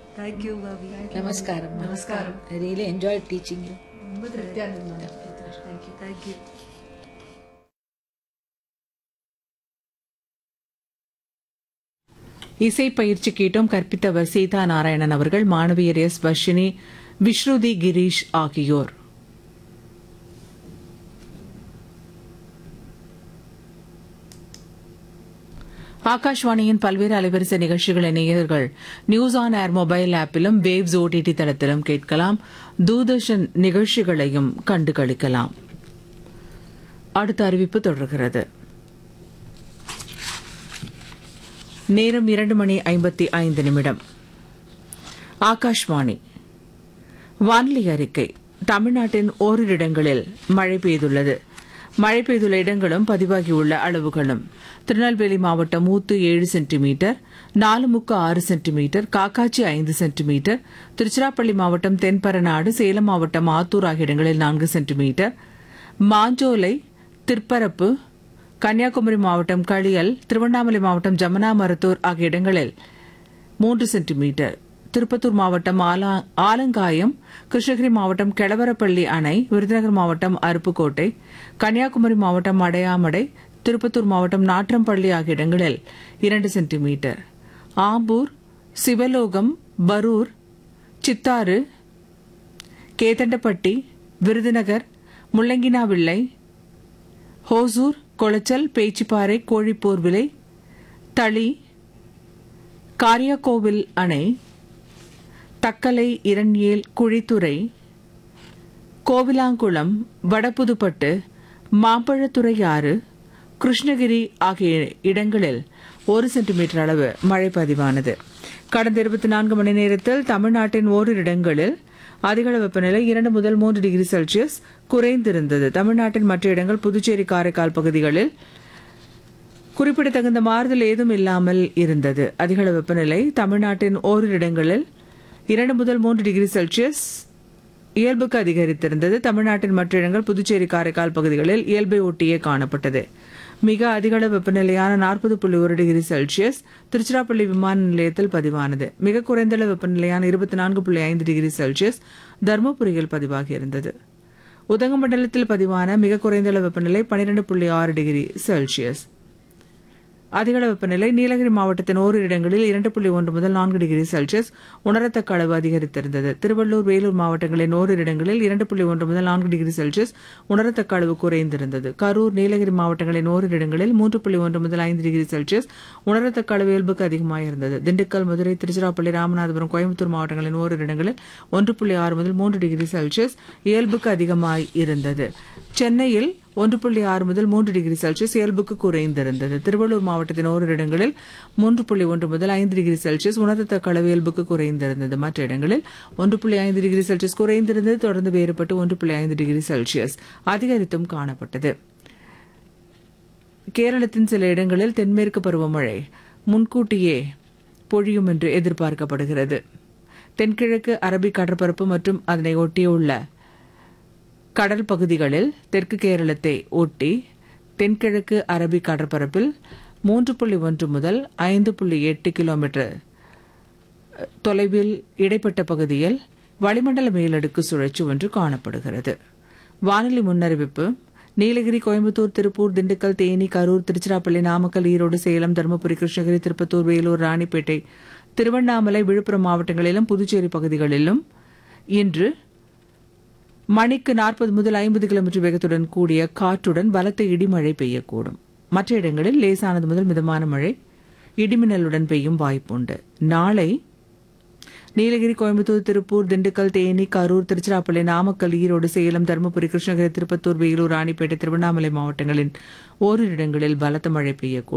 thank you Bobby நமஸ்காரம் நமஸ்காரம் I really enjoy teaching you ரொம்ப திருப்தியாக இருந்தது தேங்க்யூ தேங்க்யூ இசை பயிற்சி கேட்டோம் கற்பித்தவர் சீதா நாராயணன் அவர்கள் மாணவியர் எஸ் வர்ஷினி விஸ்ருதி கிரீஷ் ஆகியோர் ஆகாஷ்வாணியின் பல்வேறு அலைவரிசை நிகழ்ச்சிகளை நேயர்கள் நியூஸ் ஆன் ஏர் மொபைல் ஆப்பிலும் வேவ்ஸ் ஓடிடி தளத்திலும் கேட்கலாம் தூர்தர்ஷன் நிகழ்ச்சிகளையும் கண்டு களிக்கலாம் அடுத்த அறிவிப்பு தொடர்கிறது நேரம் இரண்டு மணி ஐம்பத்தி ஐந்து நிமிடம் ஆகாஷ்வாணி வானிலை அறிக்கை தமிழ்நாட்டின் ஓரிரு இடங்களில் மழை பெய்துள்ளது மழை பெய்துள்ள இடங்களும் பதிவாகியுள்ள அளவுகளும் திருநெல்வேலி மாவட்டம் ஊத்து ஏழு சென்டிமீட்டர் நாலுமுக்கு ஆறு சென்டிமீட்டர் காக்காச்சி ஐந்து சென்டிமீட்டர் திருச்சிராப்பள்ளி மாவட்டம் தென்பரநாடு சேலம் மாவட்டம் ஆத்தூர் ஆகிய இடங்களில் நான்கு சென்டிமீட்டர் மாஞ்சோலை திற்பரப்பு கன்னியாகுமரி மாவட்டம் களியல் திருவண்ணாமலை மாவட்டம் ஜமுனா மருத்தூர் ஆகிய இடங்களில் மூன்று சென்டிமீட்டர் திருப்பத்தூர் மாவட்டம் ஆலா- ஆலங்காயம் கிருஷ்ணகிரி மாவட்டம் கெளவரப்பள்ளி அணை விருதுநகர் மாவட்டம் அருப்புக்கோட்டை கன்னியாகுமரி மாவட்டம் அடையாமடை திருப்பத்தூர் மாவட்டம் நாற்றம்பள்ளி ஆகிய இடங்களில் இரண்டு சென்டிமீட்டர் ஆம்பூர் சிவலோகம் பரூர் சித்தாறு கேதண்டப்பட்டி விருதுநகர் முள்ளங்கினாவிள்ளை ஹோசூர் கொளச்சல் பேச்சிப்பாறை கோழிப்போர் விலை தளி காரியாக்கோவில் அணை தக்கலை இரண்யேல் குழித்துறை கோவிலாங்குளம் வடபுதுப்பட்டு மாம்பழத்துறை ஆறு கிருஷ்ணகிரி ஆகிய இடங்களில் ஒரு சென்டிமீட்டர் அளவு மழை பதிவானது கடந்த இருபத்தி நான்கு மணி நேரத்தில் தமிழ்நாட்டின் ஓரிரு இடங்களில் அதிகள வெப்பநிலை இரண்டு முதல் மூன்று டிகிரி செல்சியஸ் குறைந்திருந்தது தமிழ்நாட்டின் மற்ற இடங்கள் புதுச்சேரி காரைக்கால் பகுதிகளில் குறிப்பிடத்தகுந்த மாறுதல் ஏதும் இல்லாமல் இருந்தது அதிகள வெப்பநிலை தமிழ்நாட்டின் ஓரிரு இடங்களில் இரண்டு முதல் மூன்று டிகிரி செல்சியஸ் இயல்புக்கு அதிகரித்திருந்தது தமிழ்நாட்டின் மற்ற இடங்கள் புதுச்சேரி காரைக்கால் பகுதிகளில் இயல்பை ஒட்டியே காணப்பட்டது மிக அதிகள வெப்பநிலையான நாற்பது புள்ளி ஒரு டிகிரி செல்சியஸ் திருச்சிராப்பள்ளி விமான நிலையத்தில் பதிவானது மிக குறைந்தளவு வெப்பநிலையான இருபத்தி நான்கு புள்ளி ஐந்து டிகிரி செல்சியஸ் தருமபுரியில் பதிவாகியிருந்தது உதகமண்டலத்தில் பதிவான மிக குறைந்தளவு வெப்பநிலை பனிரெண்டு புள்ளி ஆறு டிகிரி செல்சியஸ் அதிகள வெப்பநிலை நீலகிரி மாவட்டத்தின் ஓரிரு இடங்களில் இரண்டு புள்ளி ஒன்று முதல் நான்கு டிகிரி செல்சியஸ் உணரத்தக்க அளவு அதிகரித்திருந்தது திருவள்ளூர் வேலூர் மாவட்டங்களின் ஓரிரு இடங்களில் இரண்டு புள்ளி ஒன்று முதல் நான்கு டிகிரி செல்சியஸ் உணரத்தக்க அளவு குறைந்திருந்தது கரூர் நீலகிரி மாவட்டங்களின் ஓரிரு இடங்களில் மூன்று புள்ளி ஒன்று முதல் ஐந்து டிகிரி செல்சியஸ் உணரத்தக்க அளவு இயல்புக்கு அதிகமாக இருந்தது திண்டுக்கல் மதுரை திருச்சிராப்பள்ளி ராமநாதபுரம் கோயம்புத்தூர் மாவட்டங்களின் ஓரிரு இடங்களில் ஒன்று புள்ளி ஆறு முதல் மூன்று டிகிரி செல்சியஸ் இயல்புக்கு அதிகமாய் இருந்தது சென்னையில் ஒன்று புள்ளி ஆறு முதல் மூன்று டிகிரி செல்சியஸ் இயல்புக்கு குறைந்திருந்தது திருவள்ளூர் மாவட்டத்தின் ஓரிரு இடங்களில் மூன்று புள்ளி ஒன்று முதல் ஐந்து டிகிரி செல்சியஸ் உணரத்தக்க அளவு இயல்புக்கு குறைந்திருந்தது மற்ற இடங்களில் ஒன்று புள்ளி ஐந்து டிகிரி செல்சியஸ் குறைந்திருந்தது தொடர்ந்து வேறுபட்டு ஒன்று புள்ளி ஐந்து டிகிரி செல்சியஸ் அதிகரித்தும் காணப்பட்டது கேரளத்தின் சில இடங்களில் தென்மேற்கு பருவமழை முன்கூட்டியே பொழியும் என்று எதிர்பார்க்கப்படுகிறது தென்கிழக்கு அரபிக் கடற்பரப்பு மற்றும் அதனை ஒட்டியுள்ள கடல் பகுதிகளில் தெற்கு கேரளத்தை ஒட்டி தென்கிழக்கு அரபிக் கடற்பரப்பில் மூன்று புள்ளி ஒன்று முதல் ஐந்து புள்ளி எட்டு கிலோமீட்டர் தொலைவில் இடைப்பட்ட பகுதியில் வளிமண்டல மேலடுக்கு சுழற்சி ஒன்று காணப்படுகிறது வானிலை முன்னறிவிப்பு நீலகிரி கோயம்புத்தூர் திருப்பூர் திண்டுக்கல் தேனி கரூர் திருச்சிராப்பள்ளி நாமக்கல் ஈரோடு சேலம் தருமபுரி கிருஷ்ணகிரி திருப்பத்தூர் வேலூர் ராணிப்பேட்டை திருவண்ணாமலை விழுப்புரம் மாவட்டங்களிலும் புதுச்சேரி பகுதிகளிலும் இன்று மணிக்கு நாற்பது முதல் ஐம்பது கிலோமீட்டர் வேகத்துடன் கூடிய காற்றுடன் பலத்த இடிமழை பெய்யக்கூடும் மற்ற இடங்களில் லேசானது முதல் மிதமான மழை இடிமின்னலுடன் பெய்யும் வாய்ப்புண்டு நாளை நீலகிரி கோயம்புத்தூர் திருப்பூர் திண்டுக்கல் தேனி கரூர் திருச்சிராப்பள்ளி நாமக்கல் ஈரோடு சேலம் தருமபுரி கிருஷ்ணகிரி திருப்பத்தூர் வேலூர் ராணிப்பேட்டை திருவண்ணாமலை மாவட்டங்களின் ஓரிரு இடங்களில் பலத்த மழை பெய்யக்கூடும்